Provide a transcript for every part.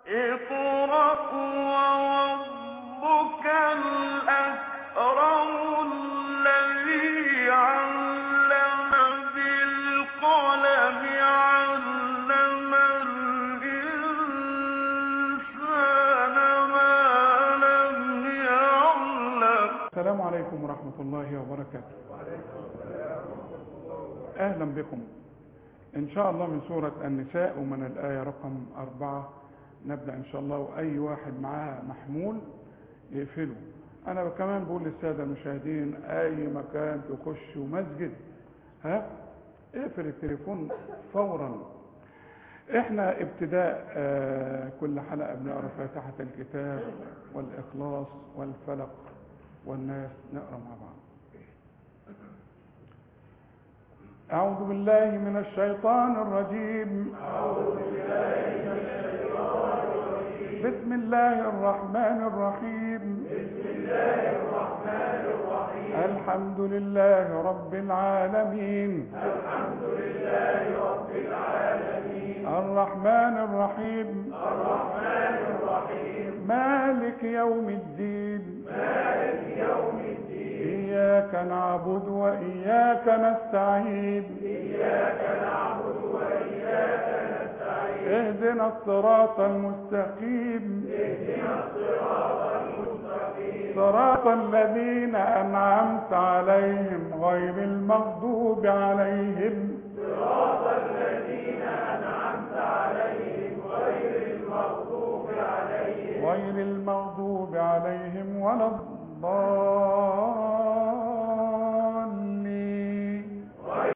اقرأ وربك الأكرم الذي علم بالقلم علم الإنسان ما لم يعلم السلام عليكم ورحمة الله وبركاته أهلا بكم إن شاء الله من سورة النساء ومن الآية رقم أربعة نبدأ إن شاء الله وأي واحد معاه محمول يقفله أنا كمان بقول للسادة المشاهدين أي مكان تخشوا مسجد ها اقفل التليفون فورا احنا ابتداء آه، كل حلقة بنقرأ فاتحة الكتاب والإخلاص والفلق والناس نقرأ مع بعض أعوذ بالله من الشيطان الرجيم بسم الله الرحمن الرحيم الحمد لله رب العالمين الرحمن الرحيم مالك يوم الدين إياك نعبد وإياك نستعين اهدنا الصراط المستقيم صراط الذين أنعمت عليهم غير المغضوب عليهم غير المغضوب عليهم ولا الضالين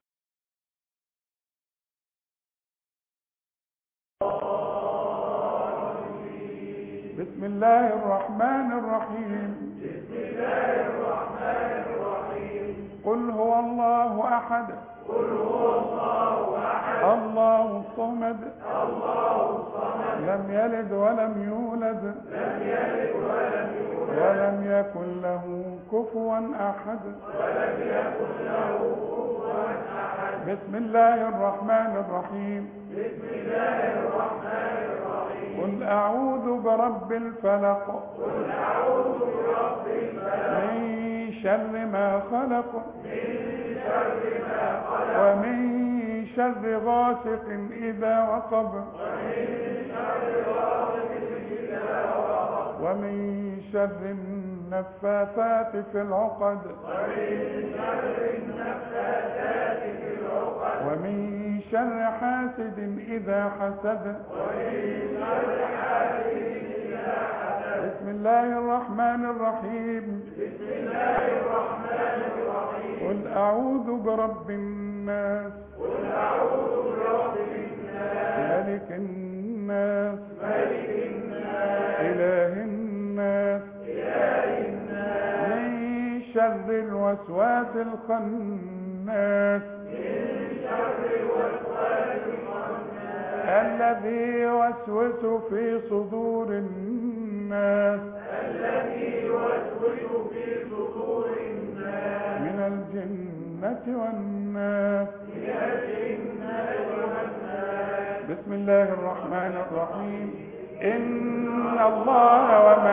بسم الله الرحمن الرحيم بسم الله الرحمن الرحيم قل هو الله احد قل هو الله احد الله الصمد الله الصمد لم يلد ولم يولد لم يلد ولم يولد ولم يكن له كفوا احد ولم يكن له كفوا احد بسم الله الرحمن الرحيم قل أعوذ برب الفلق قل أعوذ برب الفلق من شر ما خلق من شر ما خلق ومن شر غاسق إذا وقب ومن شر غاسق إذا وقب ومن شر النفاثات في العقد ومن شر النفاثات في العقد ومن شر حاسد إذا حسد بسم الله الرحمن الرحيم بسم الله الرحمن الرحيم قل أعوذ برب الناس قل أعوذ برب الناس ملك الناس ملك الناس إله الناس إله الناس من شر الوسواس الخناس الذي يوسوس في صدور الناس الذي يوسوس في صدور الناس من الجنة والناس من الجنة والناس بسم الله الرحمن الرحيم إن الله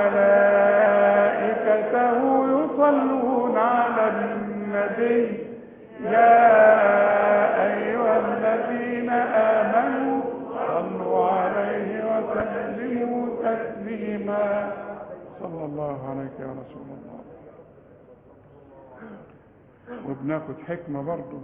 وملائكته يصلون على النبي يا أيها الذين آمنوا صلوا عليه وسلموا تسليما صلى الله عليك يا رسول الله وبناخد حكمة برضو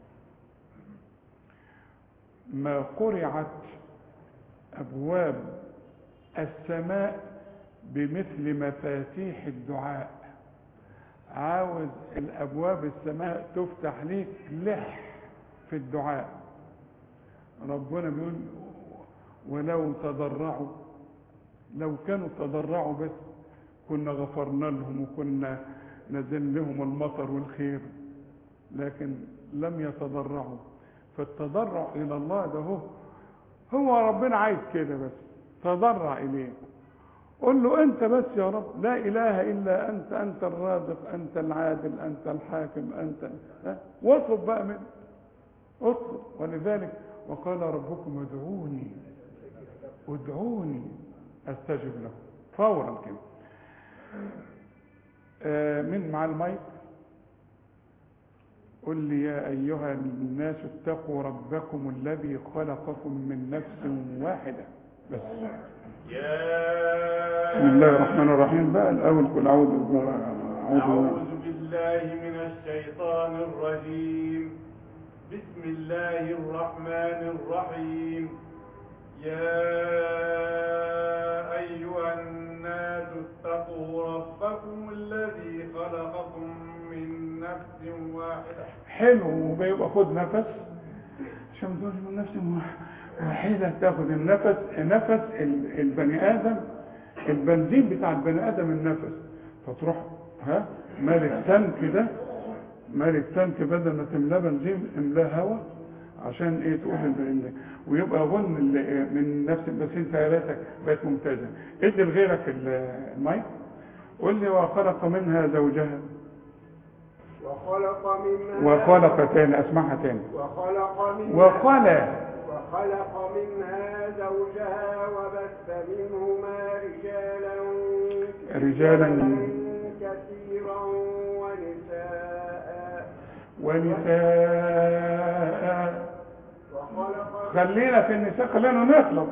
ما قرعت أبواب السماء بمثل مفاتيح الدعاء عاوز الابواب السماء تفتح ليك لح في الدعاء ربنا بيقول ولو تضرعوا لو كانوا تضرعوا بس كنا غفرنا لهم وكنا نزل لهم المطر والخير لكن لم يتضرعوا فالتضرع الى الله ده هو هو ربنا عايز كده بس تضرع اليه قل له انت بس يا رب لا اله الا انت انت الرازق انت العادل انت الحاكم انت ها؟ واطلب بقى منه اطلب ولذلك وقال ربكم ادعوني ادعوني استجب له فورا كده آه، مين مع المايك قل لي يا ايها الناس اتقوا ربكم الذي خلقكم من نفس واحده بس يا بسم الله الرحمن الرحيم بقى الاول قل اعوذ بالله أعوذ بالله من الشيطان الرجيم بسم الله الرحمن الرحيم يا أيها الناس اتقوا ربكم الذي خلقكم من نفس واحدة حلو وبيبقى خد نفس عشان تقول من نفس واحدة تاخد النفس نفس ال- البني آدم البنزين بتاع البني آدم النفس فتروح ها مالك تانك ده مالك تانك بدل ما تملاه بنزين املاه هوا عشان ايه تقول البنزين ويبقى غن ال- من نفس بس انت يا ريتك بقت ممتازه ادي لغيرك ال- المايك قول لي وخلق منها زوجها وخلق منها وخلق تاني اسمعها تاني وخلق منها وخلق وخلق منها زوجها وبث منهما رجالا رجالا كثيرا ونساء ونساء وخلق خلينا في النساء خلينا نخلص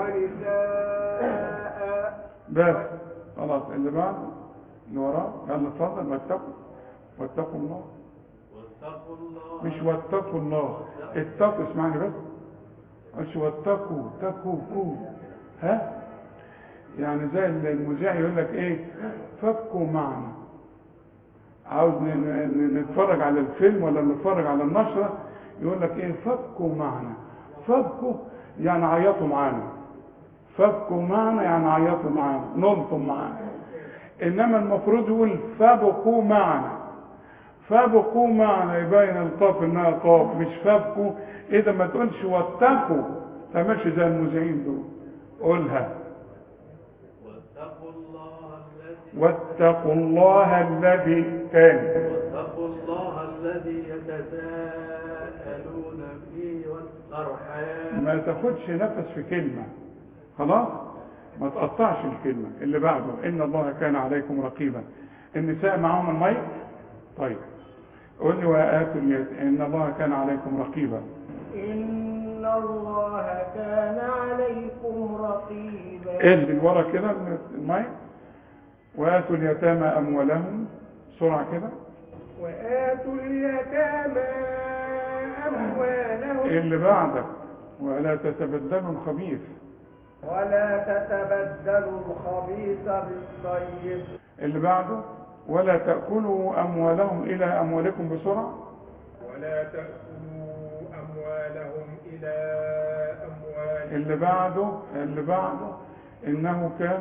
ونساء بس خلاص اللي بعد اللي وراه يلا اتفضل واتقوا واتقوا الله واتقوا الله مش واتقوا الله اتقوا اسمعني بس مش واتقوا تقوا كو ها يعني زي المذيع يقول لك ايه فكوا معنا عاوز ن- ن- نتفرج على الفيلم ولا نتفرج على النشرة يقول لك ايه فكوا معنا فكوا يعني عيطوا معانا فكوا معنا يعني عيطوا معانا نلطم معانا انما المفروض يقول فابقوا معنا فابقوا معنا يبين القاف انها قاف مش فابقوا اذا ما تقولش واتقوا تعملش زي المذيعين دول قولها واتقوا الله الذي واتقوا الله الذي كان واتقوا الله الذي يتساءلون فيه والأرحام ما تاخدش نفس في كلمة خلاص ما تقطعش الكلمة اللي بعده إن الله كان عليكم رقيبا النساء معاهم الميت طيب قول لي وآتوا اليت إن الله كان عليكم رقيبا إن الله كان عليكم رقيبا إيه اللي ورا كده الميت وآتوا اليتامى أموالهم بسرعة كده وآتوا اليتامى أموالهم إيه اللي بعدك ولا تتبدلوا الخبيث ولا تتبدلوا الخبيث بالطيب اللي بعده ولا تأكلوا أموالهم إلى أموالكم بسرعة ولا تأكلوا أموالهم إلى أموالكم اللي بعده اللي بعده إنه كان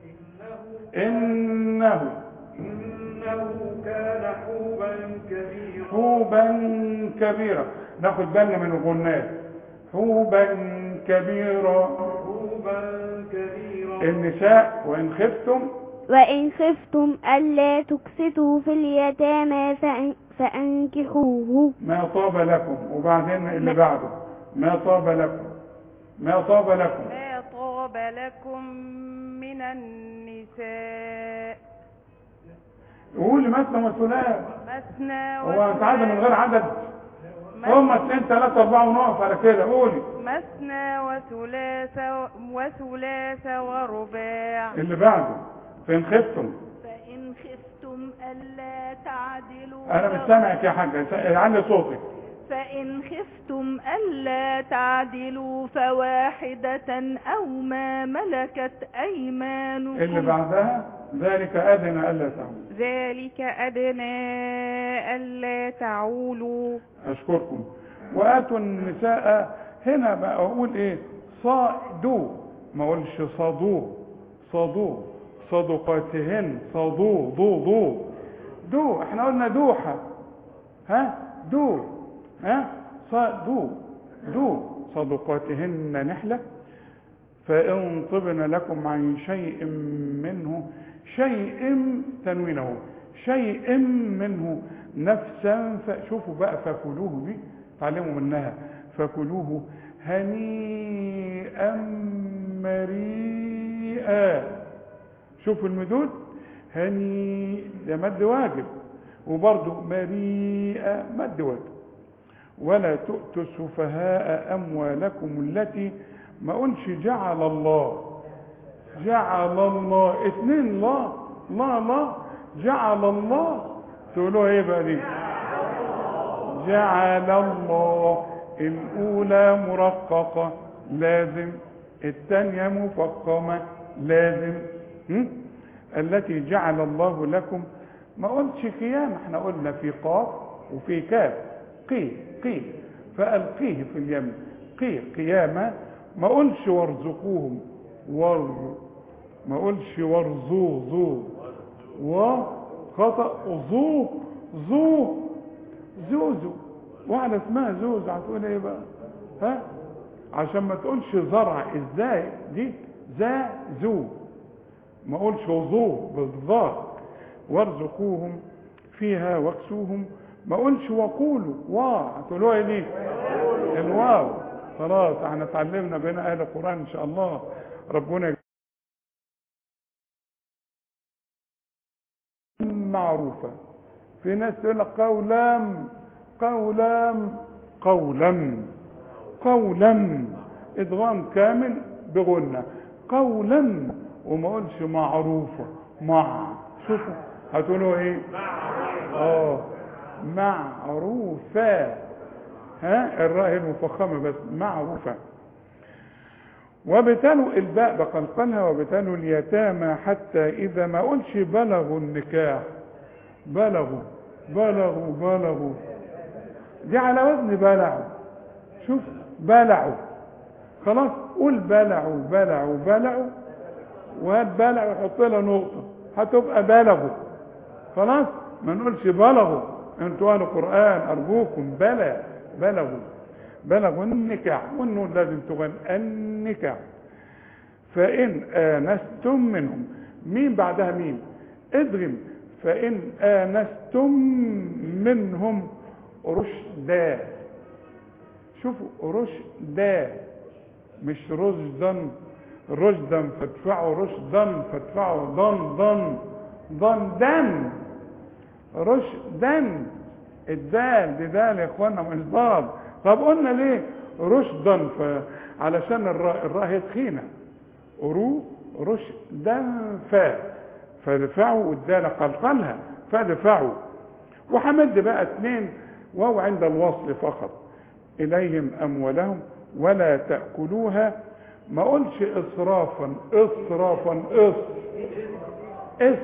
إنه إنه إنه كان حوبا كبيرا حوبا كبيرا ناخد بالنا من الغنات حوبا كبيرا حوبا كبيرا النساء وإن خفتم وإن خفتم ألا تقسطوا في اليتامى فأن- فأنكحوه ما طاب لكم وبعدين اللي بعده ما طاب لكم ما طاب لكم ما طاب لكم من النساء قول مثنى وثلاث مثنى هو انت عايز من غير وثلاث عدد هم اثنين ثلاثة أربعة ونقف على كده قولي مثنى وثلاث وثلاث ورباع اللي بعده فإن خفتم فإن خفتم ألا تعدلوا أنا مش سامعك يا حاجة علي صوتك فإن خفتم ألا تعدلوا فواحدة أو ما ملكت أيمانكم اللي بعدها ذلك أدنى ألا تعملوا ذلك أدنى ألا تعولوا أشكركم وآتوا النساء هنا بقى أقول إيه صادوا ما أقولش صادوا صادوا صدقاتهن صادوا ضو ضو دو احنا قلنا دوحة ها دو ها صادوا دو صدقاتهن نحلة فإن طبن لكم عن شيء منه شيء تنوينه شيء منه نفسا فشوفوا بقى فكلوه دي تعلموا منها فكلوه هنيئا هنيئا شوف المدود هني ده مد واجب وبرضه مريئا مد واجب ولا تؤتوا السفهاء اموالكم التي ما قلش جعل الله جعل الله اتنين لا لا لا جعل الله تقولوا ايه بقى دي جعل الله الاولى مرققه لازم الثانيه مفخمه لازم هم؟ التي جعل الله لكم ما قلتش قيام احنا قلنا في قاف وفي كاف قي قي فألقيه في اليم قي قيامة ما قلش وارزقوهم ور ما قلش وارزو زو وخطأ زو زو زوزو واحدة اسمها زوز هتقول ايه بقى ها عشان ما تقولش زرع ازاي دي ذا زو ما اقولش وضوء بالضاد وارزقوهم فيها واكسوهم ما اقولش وقولوا وا هتقولوها ايه دي الواو خلاص احنا اتعلمنا بين اهل القران ان شاء الله ربنا معروفة في ناس تقول لك قولا قولا قولا قولا ادغام كامل بغنة قولا وما اقولش معروفة مع شوفوا هتقولوا ايه اه معروفة ها الراء المفخمة بس معروفة وابتلوا الباء بقلقلها وابتلوا اليتامى حتى إذا ما قلش بلغوا النكاح بلغوا بلغوا بلغوا دي على وزن بلعوا شوف بلعوا خلاص قول بلعوا بلعوا بلعوا وهات بلعوا يحط لها نقطة هتبقى بلغوا خلاص ما نقولش بلغوا انتوا اهل القرآن ارجوكم بلى بلغوا بلغوا النكاح والنون لازم تغن النكاح فإن آنستم منهم مين بعدها مين ادغم فإن آنستم منهم رشدا شوفوا رشدا مش رشدا رشدا فادفعوا رشدا فادفعوا ضن ضن ضن دن رشدا الدال دي دال يا اخوانا مش ضاد طب قلنا ليه رشدا علشان الراء الراء هي تخينه رو رشدا فا فدفعوا والدال قلقلها فدفعوا وحمد بقى اثنين واو عند الوصل فقط اليهم اموالهم ولا تاكلوها ما قلش اسرافا اسرافا اس اس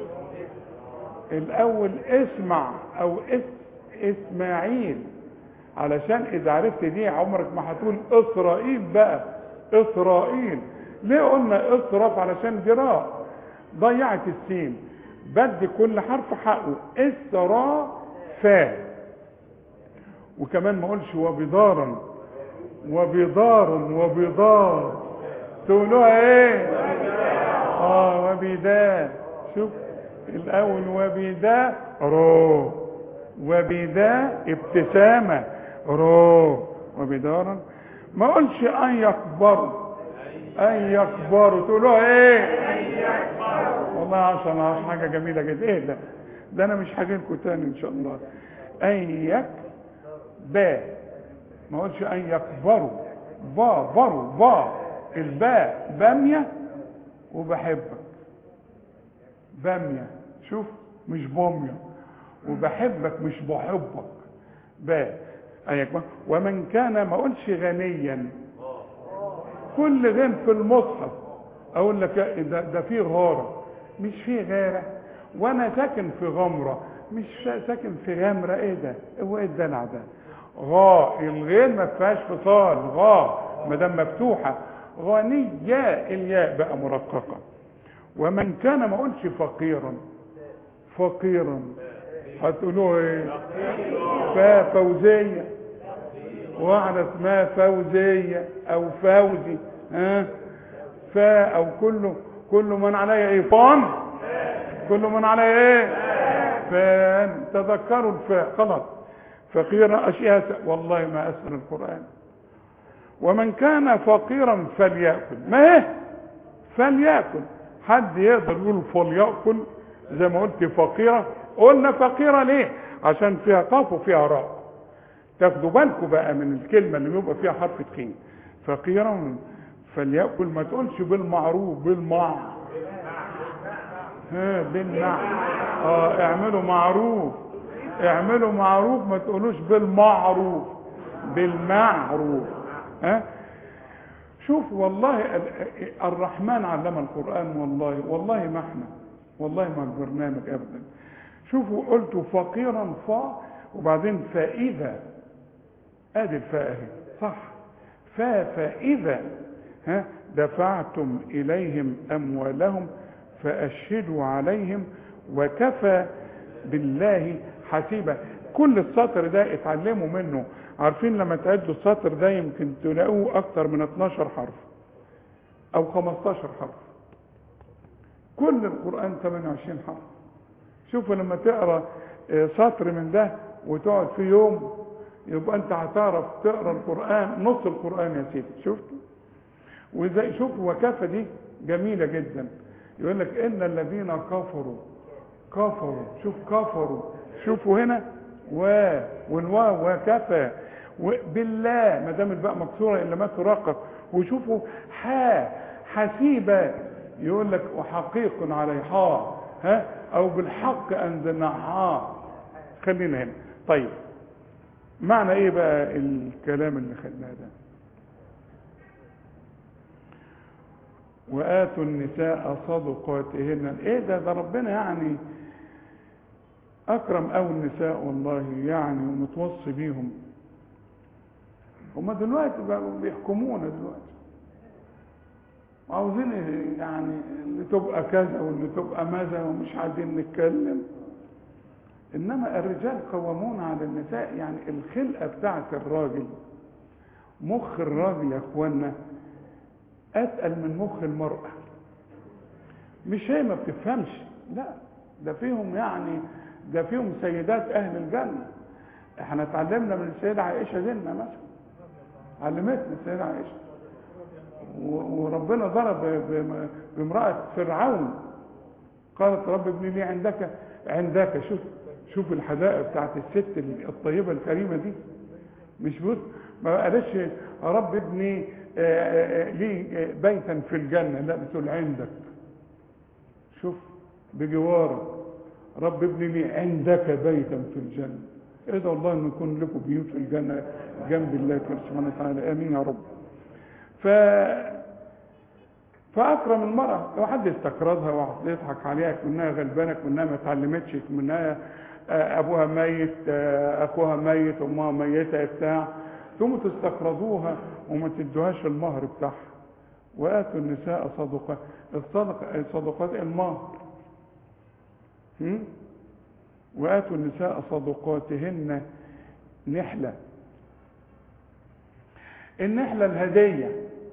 الاول اسمع او اس اسماعيل علشان اذا عرفت دي عمرك ما هتقول اسرائيل بقى اسرائيل ليه قلنا اصرف علشان جراء ضيعت السين بدي كل حرف حقه اسرا فا وكمان ما اقولش وبدارا وبدار وبدار تقولوها ايه اه وبدا شوف الاول وبدا رو وبدا ابتسامة رو وبدارا ما اقولش ان يكبروا ان يكبروا تقولوها ايه والله عشان عشان حاجة جميلة جدا ايه ده ده انا مش هاجي لكم تاني ان شاء الله ان يك با ما اقولش ان يكبروا با بروا با الباء بامية وبحبك بامية شوف مش بامية وبحبك مش بحبك باء ان يكبر ومن كان ما اقولش غنيا كل غن في المصحف اقول لك ده, ده فيه غاره مش فيه غاره وانا ساكن في غمره مش ساكن في غمره ايه ده هو ايه الدلع ده غاء الغين ما فيهاش فصال غاء ما دام مفتوحه غنية الياء بقى مرققه ومن كان ما اقولش فقيرا فقيرا هتقولوه ايه فا فوزيه واحدة اسمها فوزية او فوزي ها فا او كله كل من عليه ايه فان كل من عليه ايه فان تذكروا الفاء خلاص فقيرا اشياء والله ما اسر القرآن ومن كان فقيرا فليأكل ما ايه فليأكل حد يقدر يقول فليأكل زي ما قلت فقيرة قلنا فقيرة ليه عشان فيها قاف وفيها راء تاخدوا بالكم بقى من الكلمة اللي بيبقى فيها حرف تخين فقيرة فليأكل ما تقولش بالمعروف بالمع ها بالمع اه اعملوا معروف اعملوا معروف ما تقولوش بالمعروف بالمعروف ها شوف والله ال- الرحمن علم القرآن والله والله ما احنا والله ما البرنامج ابدا شوفوا قلتوا فقيرا فا وبعدين فإذا ادي الفاء اهي صح فا فإذا ها دفعتم إليهم أموالهم فأشهدوا عليهم وكفى بالله حسيبا كل السطر ده اتعلموا منه عارفين لما تعدوا السطر ده يمكن تلاقوه أكتر من 12 حرف أو 15 حرف كل القرآن 28 حرف شوفوا لما تقرا آه، سطر من ده وتقعد فيه يوم يبقى انت هتعرف تقرا القرآن نص القرآن يا سيدي شفتوا وزي شوف وكفى دي جميلة جدا يقول لك ان الذين كفروا كفروا شوف كفروا شوفوا هنا و والواو وكفى بالله ما دام الباء مكسوره الا ما تراقب وشوفوا حا حسيبه يقول لك وحقيق عليها ها او بالحق انزلناها خلينا هنا طيب معنى ايه بقى الكلام اللي خدناه ده وآتوا النساء صدقاتهن ايه ده ده ربنا يعني اكرم قوي النساء والله يعني ومتوصي بيهم هما دلوقتي بقوا بيحكمونا دلوقتي عاوزين يعني اللي تبقى كذا واللي تبقى ماذا ومش عايزين نتكلم انما الرجال قوامون على النساء يعني الخلقه بتاعت الراجل مخ الراجل يا اخوانا اتقل من مخ المراه مش هي ما بتفهمش لا ده فيهم يعني ده فيهم سيدات اهل الجنه احنا اتعلمنا من السيده عائشه زينة مثلا علمتنا السيده عائشه و- وربنا ضرب ب- بامراه فرعون قالت رب ابن لي عندك عندك شوف شوف الحدائق بتاعت الست الطيبه الكريمه دي مش بص ما قالش يا رب ابني آه، آه، لي آه، بيتا في الجنه لا بتقول عندك شوف بجوارك رب ابني لي عندك بيتا في الجنه ادعوا الله ان يكون لكم بيوت في الجنه جنب الله كده سبحانه وتعالى امين يا رب ف فاكرم المراه لو حد استكرزها وواحد يضحك عليها كانها غلبانه كانها ما اتعلمتش كانها آه، ابوها ميت آه، اخوها ميت امها ميته بتاع ثم تستقرضوها وما تدوهاش المهر بتاعها واتوا النساء صدقات الصدقه صدقات المهر هم؟ واتوا النساء صدقاتهن نحله النحله الهديه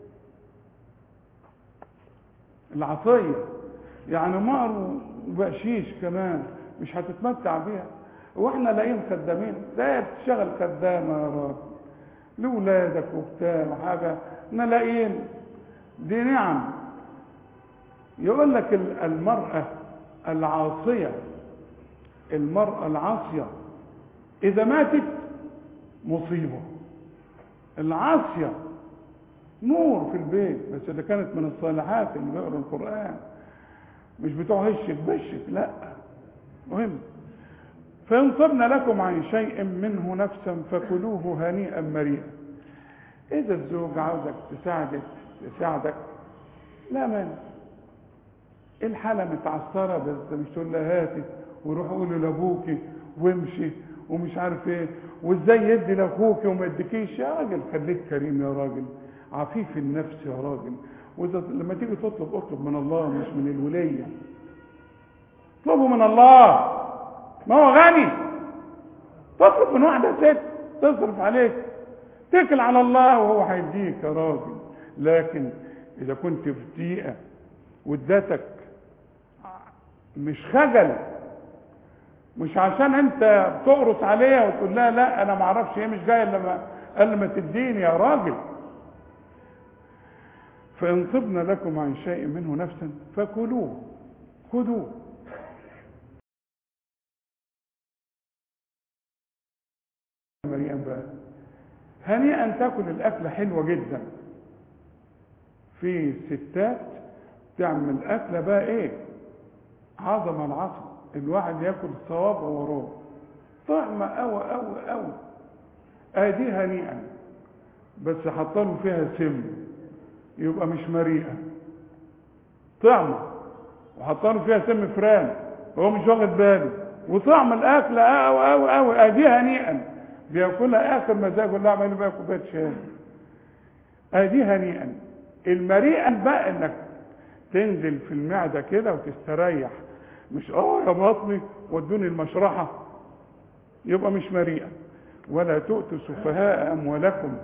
العطيه يعني مهر وبقشيش كمان مش هتتمتع بيها واحنا لاقيين خدامين ده بتشتغل خدامه يا راجل لاولادك وبتاع وحاجه احنا لاقيين دي نعم يقول لك ال- المراه العاصيه المراه العاصيه اذا ماتت مصيبه العاصيه نور في البيت بس اذا كانت من الصالحات اللي بيقروا القران مش بتوع هشك بشك لا مهم فإن طبن لكم عن شيء منه نفسا فكلوه هنيئا مريئا إذا الزوج عاوزك تساعدك تساعدك لا مانع الحالة متعثرة بس مش تقول لها هاتي وروح قولي لابوكي وامشي ومش عارف ايه وازاي يدي لاخوك وما يديكيش يا راجل خليك كريم يا راجل عفيف النفس يا راجل واذا لما تيجي تطلب اطلب من الله مش من الوليه اطلبوا من الله ما هو غني تطلب من واحده ست تصرف عليك اتكل على الله وهو هيديك يا راجل لكن اذا كنت في ضيقه وادتك مش خجل مش عشان انت بتقرص عليها وتقول لها لا انا ما اعرفش ايه مش جاي الا ما الا ما تديني يا راجل فإن طبن لكم عن شيء منه نفسا فكلوه خذوه مريم بقى هنيئا تاكل الأكلة حلوة جدا في ستات تعمل أكلة بقى إيه عظمة العصر الواحد ياكل صوابع وراه طعمة أوي أوي أوي ادي هنيئا بس حطله فيها سم يبقى مش مريئة طعمة وحطله فيها سم فران هو مش واخد باله وطعم الاكل أوي أوي أوي ادي هنيئا بياكلها اخر مزاجه اللي عمال بقى كوبايه شاي ادي هنيئا المريئا بقى انك تنزل في المعده كده وتستريح مش اه يا بطني ودوني المشرحه يبقى مش مريئا ولا تؤتوا سفهاء اموالكم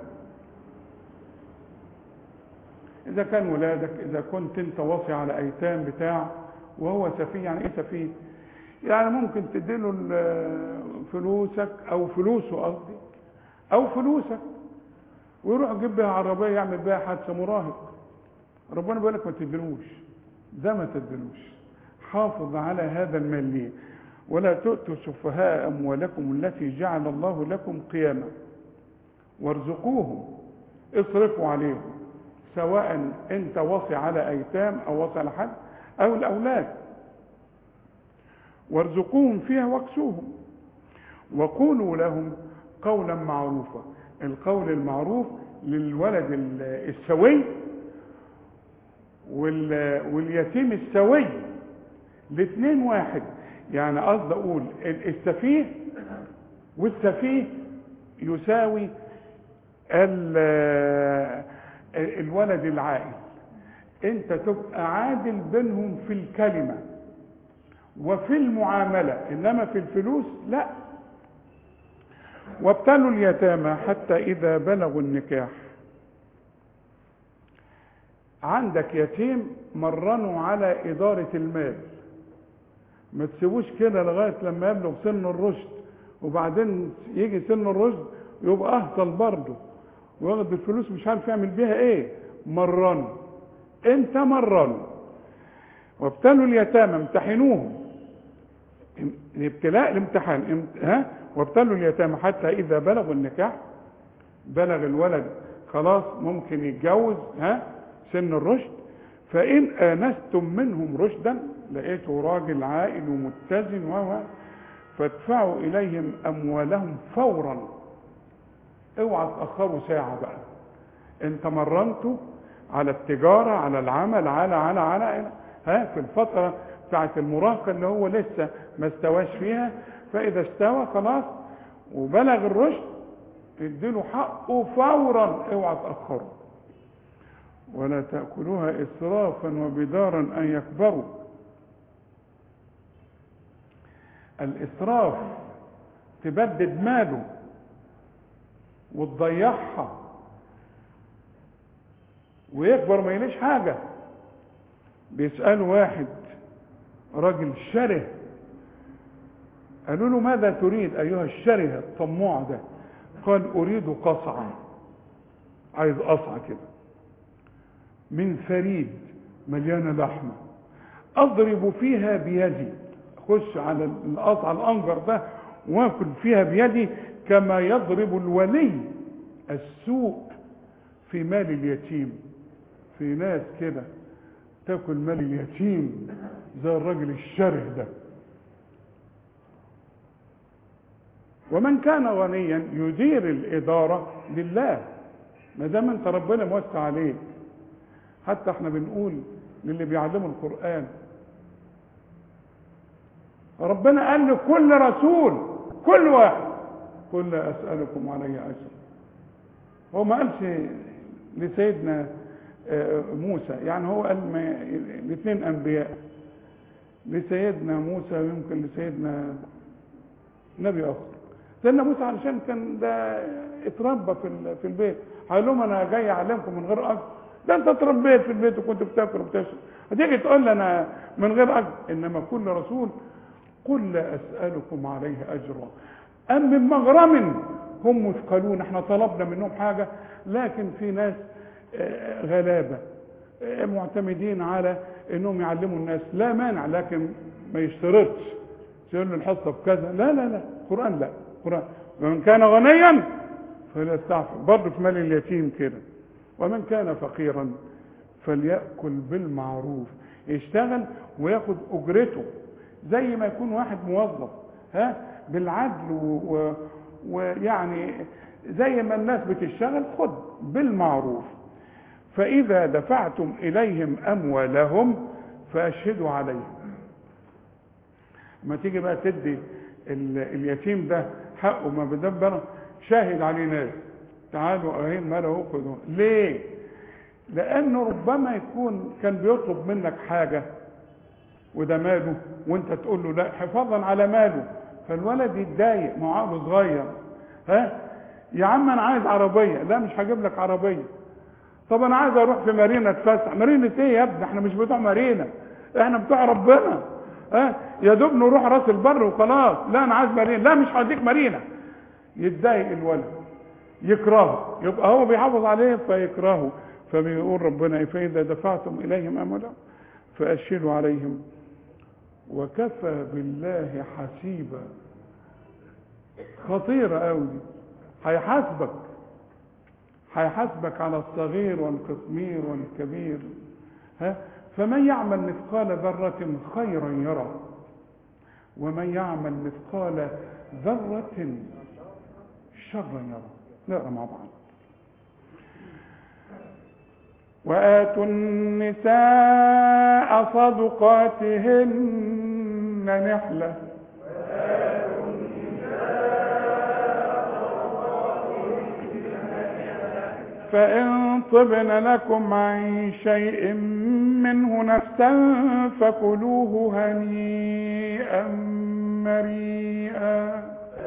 اذا كان ولادك اذا كنت انت واصي على ايتام بتاع وهو سفيه يعني ايه سفيه يعني ممكن تديله ال- فلوسك او فلوسه قصدي او فلوسك ويروح يجيب بيها عربيه يعمل بيها حادثه مراهق ربنا بيقول لك ما تديلوش ده ما تديلوش حافظ على هذا المال ليه ولا تؤتوا سفهاء اموالكم التي جعل الله لكم قياما وارزقوهم اصرفوا عليهم سواء انت واصي على ايتام او واصي على حد او الاولاد وارزقوهم فيها واكسوهم وقولوا لهم قولا معروفا القول المعروف للولد ال- السوي وال- واليتيم السوي الاثنين واحد يعني قصد اقول ال- السفيه والسفيه يساوي ال- الولد العاقل انت تبقى عادل بينهم في الكلمه وفي المعامله انما في الفلوس لا وابتلوا اليتامى حتى اذا بلغوا النكاح عندك يتيم مرنوا على اداره المال ما تسيبوش كده لغايه لما يبلغ سن الرشد وبعدين يجي سن الرشد يبقى اهطل برضه واخد الفلوس مش عارف يعمل بيها ايه مرنوا انت مرنوا وابتلوا اليتامى امتحنوهم ام- الابتلاء الامتحان ام- ها وابتلوا اليتامى حتى اذا بلغوا النكاح بلغ الولد خلاص ممكن يتجوز ها سن الرشد فان انستم منهم رشدا لقيته راجل عاقل ومتزن و فادفعوا اليهم اموالهم فورا اوعى تاخروا ساعه بقى انت مرنته على التجاره على العمل على على على ها في الفتره بتاعت المراهقه اللي هو لسه ما استواش فيها فاذا استوى خلاص وبلغ الرشد اديله حقه فورا اوعى تاخره ولا تاكلوها اسرافا وبدارا ان يكبروا الاسراف تبدد ماله وتضيعها ويكبر ما يليش حاجة بيسألوا واحد راجل شره قالوا له ماذا تريد أيها الشره الطموع ده قال أريد قصعة عايز قصعة كده من فريد مليانة لحمة أضرب فيها بيدي أخش على القصعة الأنجر ده وآكل فيها بيدي كما يضرب الولي السوء في مال اليتيم في ناس كده تاكل مال اليتيم زي الراجل الشره ده ومن كان غنيا يدير الإدارة لله ما دام انت ربنا موسع عليه حتى احنا بنقول للي بيعلموا القرآن ربنا قال لكل رسول كل واحد قل لا أسألكم عليه أجر هو ما قالش لسيدنا آه، موسى يعني هو قال ما- الاثنين أنبياء لسيدنا موسى ويمكن لسيدنا نبي آخر سيدنا موسى علشان كان ده اتربى في ال- في البيت هيقول لهم انا جاي اعلمكم من غير اجر ده انت اتربيت في البيت وكنت بتاكل وبتشرب هتيجي تقول لي انا من غير اجر انما كل رسول قل لا اسالكم عليه اجرا ام من مغرم هم مثقلون احنا طلبنا منهم حاجه لكن في ناس آه، غلابه آه، معتمدين على انهم يعلموا الناس لا مانع لكن ما يشترطش يقول له الحصه بكذا لا لا لا قران لا قران ومن كان غنيا فليستعفف برضه في مال اليتيم كده ومن كان فقيرا فليأكل بالمعروف يشتغل وياخد أجرته زي ما يكون واحد موظف ها بالعدل و- و- ويعني زي ما الناس بتشتغل خد بالمعروف فإذا دفعتم إليهم أموالهم فأشهدوا عليهم ما تيجي بقى تدي ال- اليتيم ده حقه ما بدبر شاهد عليه ناس تعالوا اهي ماله خدوا ليه لانه ربما يكون كان بيطلب منك حاجه وده ماله وانت تقول له لا حفاظا على ماله فالولد يتضايق ما هو عقله صغير ها يا عم انا عايز عربيه لا مش هجيب لك عربيه طب انا عايز اروح في مارينا اتفسح مارينا ايه يا ابني احنا مش بتوع مارينا احنا بتوع ربنا ها يا دوب نروح راس البر وخلاص لا انا عايز مارينا لا مش هديك مارينا يتضايق الولد يكرهه يبقى هو بيحافظ عليه فيكرهه فبيقول ربنا إيه؟ فإذا دفعتم إليهم أموالهم فأشهدوا عليهم وكفى بالله حسيبا خطيرة أوي دي هيحاسبك هيحاسبك على الصغير والقطمير والكبير ها فمن يعمل مثقال ذرة خيرا يرى ومن يعمل مثقال ذرة شرا يرى نقرا مع بعض وآتوا النساء صدقاتهن نحلة فإن طبن لكم عن شيء منه نفسا فكلوه هنيئا مريئا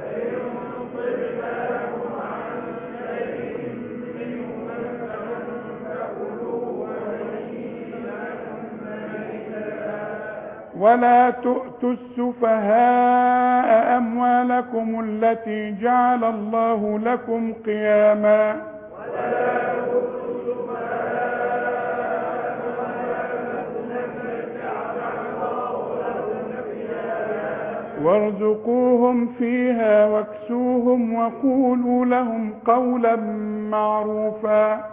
ولا تؤتوا السفهاء أموالكم التي جعل الله لكم قياما وارزقوهم فيها واكسوهم وقولوا لهم قولا معروفا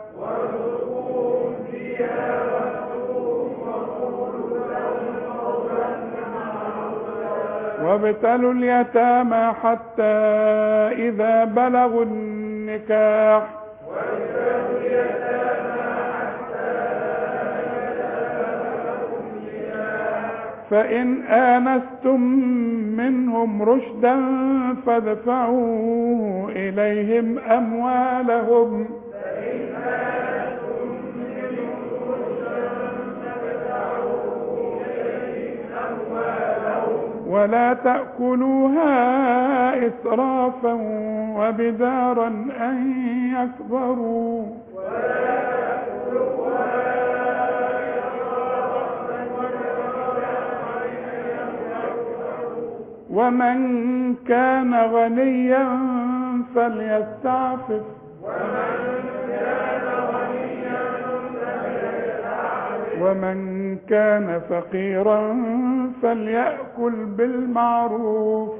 وابتلوا اليتامى حتى إذا بلغوا النكاح فإن آنستم منهم رشدا فادفعوا إليهم أموالهم ولا تأكلوها إسرافا وبدارا أن يكبروا ومن كان غنيا فليستعفف ومن كان فقيرا فليأكل بالمعروف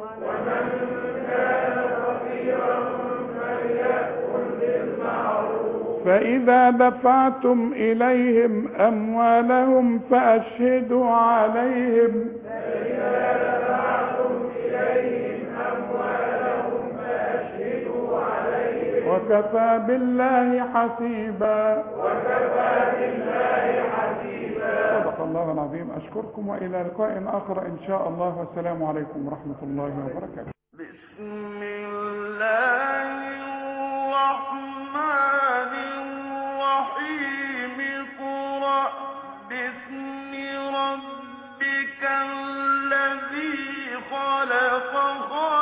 فإذا دفعتم إليهم أموالهم فأشهدوا عليهم وكفى بالله حسيبا صدق الله العظيم أشكركم وإلى لقاء آخر إن شاء الله والسلام عليكم ورحمة الله وبركاته بسم الله الرحمن الرحيم اقرأ باسم ربك الذي خلق خلق